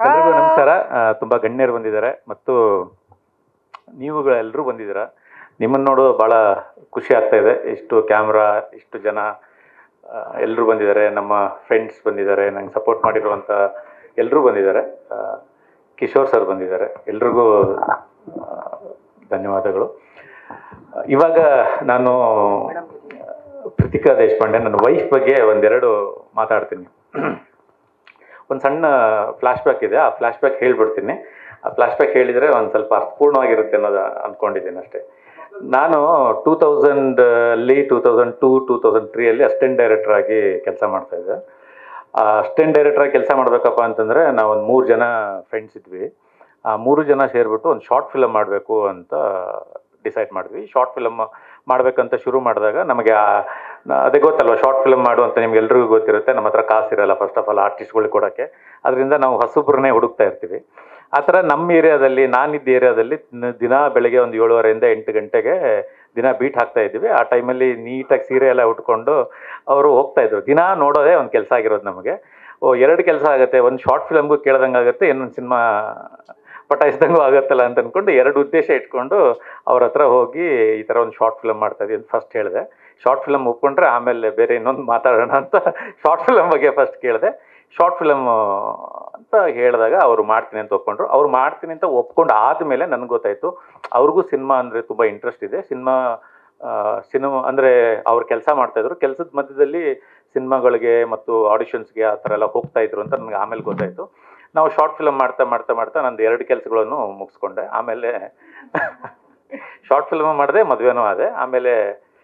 ಎಲ್ರಿಗೂ ನಮಸ್ಕಾರ ಆ, ತುಂಬಾ ಗಣ್ಯರು ಬಂದಿದ್ದಾರೆ ಮತ್ತು ನೀವುಗಳೆಲ್ಲರೂ ಬಂದಿದ್ದೀರಾ ನಿಮ್ಮನ್ನು ನೋಡೋದು ಭಾಳ ಖುಷಿ ಆಗ್ತಾ ಇದೆ ಇಷ್ಟು ಕ್ಯಾಮ್ರಾ ಇಷ್ಟು ಜನ ಎಲ್ಲರೂ ಬಂದಿದ್ದಾರೆ ನಮ್ಮ ಫ್ರೆಂಡ್ಸ್ ಬಂದಿದ್ದಾರೆ ನಂಗೆ ಸಪೋರ್ಟ್ ಮಾಡಿರುವಂಥ ಎಲ್ಲರೂ ಬಂದಿದ್ದಾರೆ ಆ, ಕಿಶೋರ್ ಸರ್ ಬಂದಿದ್ದಾರೆ ಎಲ್ರಿಗೂ ಆ, ಧನ್ಯವಾದಗಳು ಇವಾಗ ನಾನು ಪ್ರತಿಕಾ ದೇಶಪಾಂಡೆ ನನ್ನ ವೈಫ್ ಬಗ್ಗೆ ಒಂದೆರಡು ಮಾತಾಡ್ತೀನಿ ಒಂದು ಸಣ್ಣ ಫ್ಲಾಶ್ ಬ್ಯಾಕ್ ಇದೆ ಆ ಫ್ಲಾಶ್ ಬ್ಯಾಕ್ ಹೇಳ್ಬಿಡ್ತೀನಿ ಆ ಫ್ಲಾಶ್ ಬ್ಯಾಕ್ ಹೇಳಿದರೆ ಒಂದು ಸ್ವಲ್ಪ ಅರ್ಥಪೂರ್ಣವಾಗಿರುತ್ತೆ ಅನ್ನೋದು ಅಂದ್ಕೊಂಡಿದ್ದೀನಿ ಅಷ್ಟೇ ನಾನು ಟೂ ತೌಸಂಡ್ ಅಲ್ಲಿ two thousand two two thousand ತ್ರೀಯಲ್ಲಿ ಅಸಿಸ್ಟೆಂಟ್ ಡೈರೆಕ್ಟರ್ ಆಗಿ ಕೆಲಸ ಮಾಡ್ತಾ ಇದ್ದೆ ಆ ಅಸಿಸ್ಟೆಂಟ್ ಡೈರೆಕ್ಟರ್ ಆಗಿ ಕೆಲಸ ಮಾಡಬೇಕಪ್ಪ ಅಂತಂದರೆ ನಾವು ಒಂದು ಮೂರು ಜನ ಫ್ರೆಂಡ್ಸ್ ಇದ್ವಿ ಆ ಮೂರು ಜನ ಸೇರಿಬಿಟ್ಟು ಒಂದು ಶಾರ್ಟ್ ಫಿಲಮ್ ಮಾಡಬೇಕು ಅಂತ ಡಿಸೈಡ್ ಮಾಡಿದ್ವಿ ಶಾರ್ಟ್ ಫಿಲಮ್ ಮಾಡಬೇಕಂತ ಶುರು ಮಾಡಿದಾಗ ನಮಗೆ ಆ- ನ- ಅದೇ ಗೊತ್ತಲ್ವ ಶಾರ್ಟ್ ಫಿಲ್ಮ್ ಮಾಡು ಅಂತ ನಿಮ್ಗೆ ಎಲ್ರಿಗೂ ಗೊತ್ತಿರುತ್ತೆ ನಮ್ಮ ಹತ್ರ ಕಾಸಿರಲ್ಲ ಫಸ್ಟ್ ಆಫ್ ಆಲ್ ಆರ್ಟಿಸ್ಟ್ಗಳಿಗೆ ಕೊಡೋಕ್ಕೆ ಅದರಿಂದ ನಾವು ಹೊಸಬ್ರನ್ನೇ ಹುಡುಕ್ತಾ ಇರ್ತೀವಿ ಆ ಥರ ನಮ್ಮ ಏರಿಯಾದಲ್ಲಿ ನಾನಿದ್ದ ಏರಿಯಾದಲ್ಲಿ ನ- ದಿನ ಬೆಳಗ್ಗೆ ಒಂದು ಏಳುವರೆಯಿಂದ ಎಂಟು ಗಂಟೆಗೆ ದಿನ ಬೀಟ್ ಹಾಕ್ತಾ ಇದ್ವಿ ಆ ಟೈಮಲ್ಲಿ ನೀಟಾಗಿ ಸೀರೆ ಎಲ್ಲ ಉಟ್ಕೊಂಡು ಅವರು ಹೋಗ್ತಾ ಇದ್ರು ದಿನ ನೋಡೋದೇ ಒಂದು ಕೆಲಸ ಆಗಿರೋದು ನಮಗೆ ಓ ಎರಡು ಕೆಲಸ ಆಗುತ್ತೆ ಒಂದು ಶಾರ್ಟ್ ಫಿಲಮ್ಗೂ ಕೇಳ್ದಂಗೆ ಆಗುತ್ತೆ ಇನ್ನೊಂದು ಸಿನಿಮಾ ಪಟಾಯಿಸ್ದಂಗೂ ಆಗುತ್ತಲ್ಲ ಅಂತ ಅಂದ್ಕೊಂಡು ಎರಡು ಉದ್ದೇಶ ಇಟ್ಕೊಂಡು ಅವ್ರ ಹತ್ರ ಹೋಗಿ ಈ ಥರ ಒಂದು ಶಾರ್ಟ್ ಫಿಲಮ್ ಮಾಡ್ತಾ ಇದೀವಿ ಅಂತ ಫಸ್ಟ್ ಹೇಳಿದೆ ಶಾರ್ಟ್ ಫಿಲಮ್ ಒಪ್ಕೊಂಡ್ರೆ ಆಮೇಲೆ ಬೇರೆ ಇನ್ನೊಂದು ಮಾತಾಡೋಣ ಅಂತ ಶಾರ್ಟ್ ಫಿಲಮ್ ಬಗ್ಗೆ ಫಸ್ಟ್ ಕೇಳಿದೆ ಶಾರ್ಟ್ ಫಿಲಮ್ ಅಂತ ಹೇಳಿದಾಗ ಅವರು ಮಾಡ್ತೀನಿ ಅಂತ ಒಪ್ಕೊಂಡ್ರು ಅವ್ರು ಮಾಡ್ತೀನಿ ಅಂತ ಒಪ್ಕೊಂಡು ಆದಮೇಲೆ ನನಗೆ ಗೊತ್ತಾಯಿತು ಅವ್ರಿಗೂ ಸಿನಿಮಾ ಅಂದರೆ ತುಂಬ ಇಂಟ್ರೆಸ್ಟ್ ಇದೆ ಸಿನಿಮಾ ಸಿನಿಮಾ ಅಂದರೆ ಅವ್ರು ಕೆಲಸ ಮಾಡ್ತಾಯಿದ್ರು ಕೆಲಸದ ಮಧ್ಯದಲ್ಲಿ ಸಿನಿಮಾಗಳಿಗೆ ಮತ್ತು ಆಡಿಷನ್ಸ್ಗೆ ಆ ಥರ ಎಲ್ಲ ಹೋಗ್ತಾ ಇದ್ರು ಅಂತ ನನಗೆ ಆಮೇಲೆ ಗೊತ್ತಾಯಿತು ನಾವು ಶಾರ್ಟ್ ಫಿಲಮ್ ಮಾಡ್ತಾ ಮಾಡ್ತಾ ಮಾಡ್ತಾ ನಂದು ಎರಡು ಕೆಲಸಗಳನ್ನು ಮುಗಿಸ್ಕೊಂಡೆ ಆಮೇಲೆ ಶಾರ್ಟ್ ಫಿಲ್ಮ್ ಮಾಡಿದೆ ಮದುವೆನೂ ಆದೆ ಆಮೇಲೆ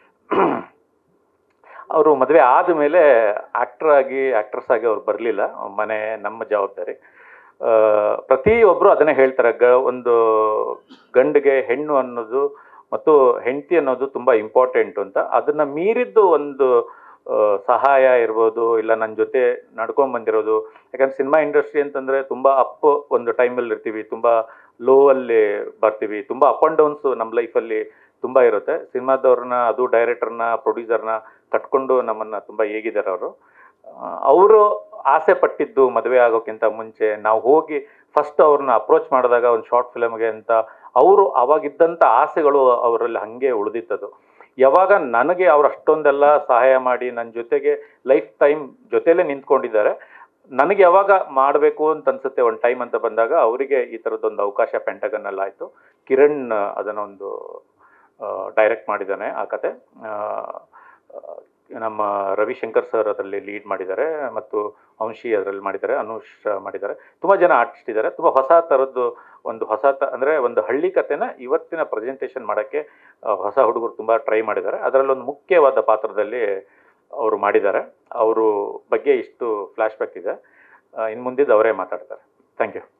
ಅವರು ಮದುವೆ ಆದಮೇಲೆ ಆ್ಯಕ್ಟ್ರ್ ಆಗಿ ಆ್ಯಕ್ಟ್ರೆಸ್ ಆಗಿ ಅವ್ರು ಬರಲಿಲ್ಲ ಮನೆ ನಮ್ಮ ಜವಾಬ್ದಾರಿ ಆ, ಪ್ರತಿಯೊಬ್ಬರು ಅದನ್ನೇ ಹೇಳ್ತಾರೆ ಗ ಒಂದು ಗಂಡಿಗೆ ಹೆಣ್ಣು ಅನ್ನೋದು ಮತ್ತು ಹೆಂಡತಿ ಅನ್ನೋದು ತುಂಬ ಇಂಪಾರ್ಟೆಂಟು ಅಂತ ಅದನ್ನು ಮೀರಿದ್ದು ಒಂದು ಆ, ಸಹಾಯ ಇರ್ಬೋದು ಇಲ್ಲ ನನ್ನ ಜೊತೆ ನಡ್ಕೊಂಡ್ ಬಂದಿರೋದು ಯಾಕಂದ್ರೆ ಸಿನಿಮಾ ಇಂಡಸ್ಟ್ರಿ ಅಂತಂದರೆ ತುಂಬ ಅಪ್ ಒಂದು ಟೈಮಲ್ಲಿ ಇರ್ತೀವಿ ತುಂಬ ಲೋ ಅಲ್ಲಿ ಬರ್ತೀವಿ ತುಂಬ ಅಪ್ ಆ್ಯಂಡ್ ಡೌನ್ಸು ನಮ್ಮ ಲೈಫಲ್ಲಿ ತುಂಬ ಇರುತ್ತೆ ಸಿನಿಮಾದವ್ರನ್ನ ಅದು ಡೈರೆಕ್ಟರ್ನ ಪ್ರೊಡ್ಯೂಸರ್ನ ಕಟ್ಕೊಂಡು ನಮ್ಮನ್ನು ತುಂಬ ಹೇಗಿದ್ದಾರೆ ಅವರು ಅವರು ಆಸೆ ಪಟ್ಟಿದ್ದು ಮದುವೆ ಆಗೋಕ್ಕಿಂತ ಮುಂಚೆ ನಾವು ಹೋಗಿ ಫಸ್ಟ್ ಅವ್ರನ್ನ ಅಪ್ರೋಚ್ ಮಾಡಿದಾಗ ಒಂದು ಶಾರ್ಟ್ ಫಿಲಮ್ಗೆ ಅಂತ ಅವರು ಅವಾಗಿದ್ದಂಥ ಆಸೆಗಳು ಅವರಲ್ಲಿ ಹಾಗೆ ಉಳಿದಿತ್ತದು ಯಾವಾಗ ನನಗೆ ಅವ್ರು ಅಷ್ಟೊಂದೆಲ್ಲ ಸಹಾಯ ಮಾಡಿ ನನ್ನ ಜೊತೆಗೆ ಲೈಫ್ ಟೈಮ್ ಜೊತೆಲೇ ನಿಂತ್ಕೊಂಡಿದ್ದಾರೆ ನನಗೆ ಯಾವಾಗ ಮಾಡಬೇಕು ಅಂತ ಅನ್ಸುತ್ತೆ ಒಂದು ಟೈಮ್ ಅಂತ ಬಂದಾಗ ಅವರಿಗೆ ಈ ಥರದ್ದೊಂದು ಅವಕಾಶ ಪೆಂಟಗನ್ನಲ್ಲಿ ಆಯಿತು ಕಿರಣ್ ಅದನ್ನ ಒಂದು ಡೈರೆಕ್ಟ್ ಮಾಡಿದ್ದಾನೆ ಆ ಕತೆ ಆ, ನಮ್ಮ ರವಿಶಂಕರ್ ಸರ್ ಅದರಲ್ಲಿ ಲೀಡ್ ಮಾಡಿದ್ದಾರೆ ಮತ್ತು ವಂಶಿ ಅದರಲ್ಲಿ ಮಾಡಿದ್ದಾರೆ ಅನುಷ್ ಮಾಡಿದ್ದಾರೆ ತುಂಬ ಜನ ಆರ್ಟಿಸ್ಟ್ ಇದ್ದಾರೆ ತುಂಬ ಹೊಸ ಥರದ್ದು ಒಂದು ಹೊಸ ತ ಅಂದರೆ ಒಂದು ಹಳ್ಳಿ ಕತೆನ ಇವತ್ತಿನ ಪ್ರೆಸೆಂಟೇಷನ್ ಮಾಡೋಕ್ಕೆ ಆ, ಹೊಸ ಹುಡುಗರು ತುಂಬ ಟ್ರೈ ಮಾಡಿದ್ದಾರೆ ಅದರಲ್ಲಿ ಒಂದು ಮುಖ್ಯವಾದ ಪಾತ್ರದಲ್ಲಿ ಅವರು ಮಾಡಿದ್ದಾರೆ ಅವರು ಬಗ್ಗೆ ಇಷ್ಟು ಫ್ಲ್ಯಾಶ್ ಬ್ಯಾಕ್ ಇದೆ ಇನ್ನು ಮುಂದಿದ್ದು ಅವರೇ ಮಾತಾಡ್ತಾರೆ ಥ್ಯಾಂಕ್ ಯು